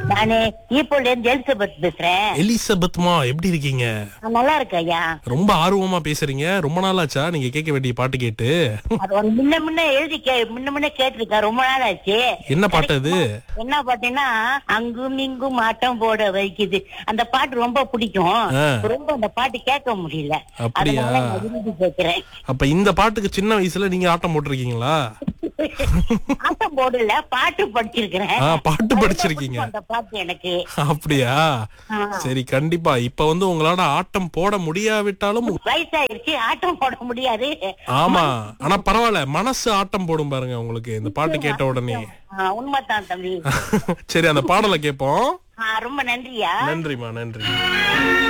நானு ஈப்போல இருந்து எலிசபெத் பேசுறேன் எலிசபெத்மா எப்படி இருக்கீங்க நான் நல்லா இருக்கேன் ஐயா ரொம்ப ஆர்வமா பேசுறீங்க ரொம்ப நாளாச்சா நீங்க கேட்க வேண்டிய பாட்டு கேட்டு அது வந்து முன்ன முன்ன எழுதி கே முன்ன முன்ன கேட்டிருக்கேன் ரொம்ப நாள் ஆச்சு என்ன பாட்டு அது என்ன பாத்தீங்கன்னா அங்கும் இங்கும் ஆட்டம் போட வைக்குது அந்த பாட்டு ரொம்ப பிடிக்கும் ஆ. ரொம்ப அந்த பாட்டு கேட்க முடியல அப்படியா? அதனால நான் விரும்பி கேட்கிறேன் அப்ப இந்த பாட்டுக்கு சின்ன வயசுல நீங்க ஆட்டம் போட்டிருக்கீங்களா ஆட்டம் போடல பாட்டு படிச்சிருக்கிறேன் ஆ, பாட்டு படிச்சிருக்கீங்க. அந்த பாட்டு எனக்கு அப்படியா ஆ. சரி கண்டிப்பா இப்ப வந்து உங்களால ஆட்டம் போட முடியாவிட்டாலும் வயசாயிருச்சு ஆட்டம் போட முடியாது ஆமா ஆனா பரவாயில்ல மனசு ஆட்டம் போடும் பாருங்க உங்களுக்கு இந்த பாட்டு கேட்ட உடனே ஆ, உண்மைதான் தம்பி சரி அந்த பாடலை கேட்போம் ஆ, ரொம்ப நன்றியா நன்றிமா நன்றி